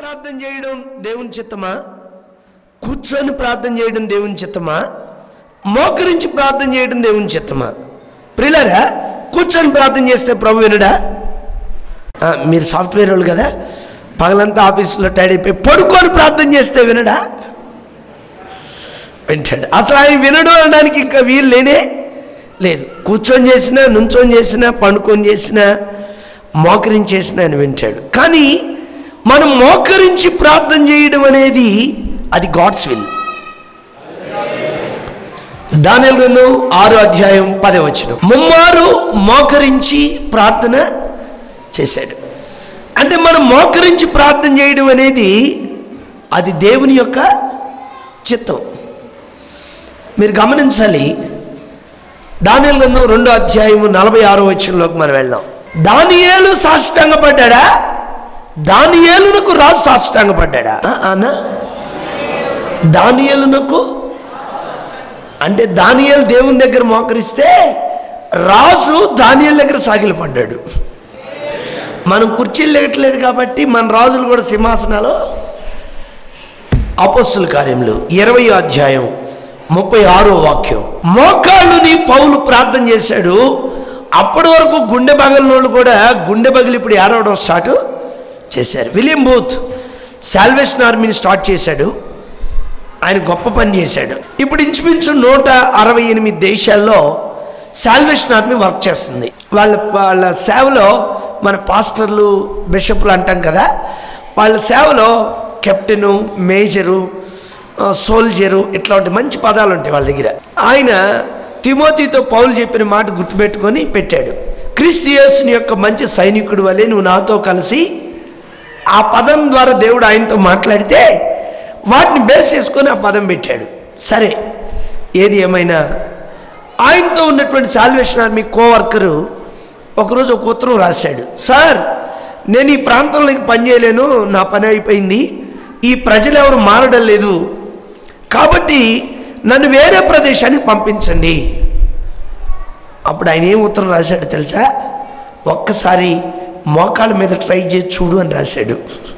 ప్రార్థన చేయడం దేవుని చిత్తమా కూర్చొని ప్రార్థన చేయడం దేవుని చిత్తమా మోకరించి ప్రార్థన చేయడం దేవుని చిత్తమా ప్రిలరా కూర్చొని ప్రార్థన చేస్తే ప్రభు వినడా ఆ, మీరు సాఫ్ట్వేర్ వాళ్ళు కదా పగలంతా ఆఫీసులో టైడ్ అయిపోయి పడుకొని ప్రార్థన చేస్తే వినడా వింటాడు అసలు ఆయన వినడు అనడానికి ఇంకా వీలు లేనే లేదు కూర్చొని చేసినా నుంచొని చేసినా పండుకొని చేసినా మోకరించి చేసినా ఆయన వింటాడు కానీ మనం మోకరించి ప్రార్థన చేయడం అనేది అది గాడ్స్ విల్ దాని గ్రంథం ఆరో అధ్యాయం పదే వచ్చిన ముమ్మారు మోకరించి ప్రార్థన చేశాడు అంటే మనం మోకరించి ప్రార్థన చేయడం అనేది అది దేవుని యొక్క చిత్తం మీరు గమనించాలి దానియలు గ్రంథం రెండో అధ్యాయము నలభై ఆరో వచ్చంలోకి మనం వెళ్దాం దానియేలు సాష్టాంగపడ్డా దానియేలునకు రాజు సాష్టాంగపడ్డా అన్నా దానియేలునకు అంటే దానియేలు దేవుని దగ్గర మోకరిస్తే రాజు దానియేలు దగ్గర సాగిలపడ్డాడు మనం కుర్చీలు లేగట్లేదు కాబట్టి మన రాజులు కూడా సింహాసనాలు అపస్సుల కార్యములు ఇరవై అధ్యాయం ముప్పై ఆరో వాక్యం మోకాళ్ళుని పౌలు ప్రార్థన చేశాడు అప్పటి వరకు గుండె పగలినోళ్ళు కూడా గుండె పగిలి ఇప్పుడు ఏడవడం స్టార్ట్ చేశారు విలియం బూత్ సాల్వేషన్ ఆర్మీని స్టార్ట్ చేశాడు ఆయన గొప్ప పని చేశాడు ఇప్పుడు ఇంచుమించు నూట అరవై ఎనిమిది దేశాల్లో సాల్వేషన్ ఆర్మీ వర్క్ చేస్తుంది వాళ్ళ వాళ్ళ సేవలో మన పాస్టర్లు బిషప్లు అంటాం కదా వాళ్ళ సేవలో కెప్టెను మేజరు ఆ, సోల్జరు ఇట్లాంటి మంచి పదాలు ఉంటాయి వాళ్ళ దగ్గర ఆయన తిమోతితో పౌలు చెప్పిన మాట గుర్తుపెట్టుకొని పెట్టాడు క్రిస్టియస్ని యొక్క మంచి సైనికుడు వలె నువ్వు నాతో కలిసి ఆ పదం ద్వారా దేవుడు ఆయనతో మాట్లాడితే వాటిని బేస్ చేసుకొని ఆ పదం పెట్టాడు సరే ఏది ఏమైనా ఆయనతో ఉన్నటువంటి సాల్వేషన్ ఆర్మీ కోవర్కరు ఒకరోజు ఒక ఉత్తరం రాశాడు సార్ నేను ఈ ప్రాంతంలో ఇంక పని చేయలేను నా పని అయిపోయింది ఈ ప్రజలు ఎవరు మారడం లేదు కాబట్టి నన్ను వేరే ప్రదేశానికి పంపించండి అప్పుడు ఆయన ఏం ఉత్తరం రాశాడు తెలుసా ఒక్కసారి మోకాళ్ళ మీద ట్రై చేసి చూడు అని రాశాడు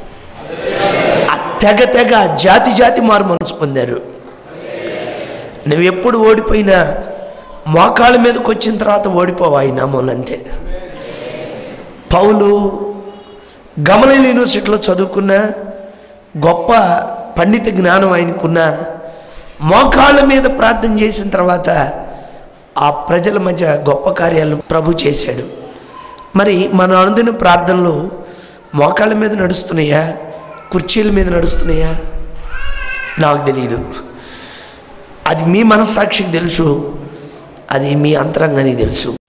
ఆ తెగ తెగ జాతి జాతి మారు మనసు పొందారు నువ్వు ఎప్పుడు ఓడిపోయినా మోకాళ్ళ మీదకి వచ్చిన తర్వాత ఓడిపోవాయి నామూలంతే పౌలు గమల యూనివర్సిటీలో చదువుకున్న గొప్ప పండిత జ్ఞానం ఆయనకున్న మోకాళ్ళ మీద ప్రార్థన చేసిన తర్వాత ఆ ప్రజల మధ్య గొప్ప కార్యాలను ప్రభు చేశాడు మరి మన అనుదిన ప్రార్థనలు మోకాళ్ళ మీద నడుస్తున్నాయా కుర్చీల మీద నడుస్తున్నాయా నాకు తెలియదు అది మీ మనస్సాక్షికి తెలుసు అది మీ అంతరంగానికి తెలుసు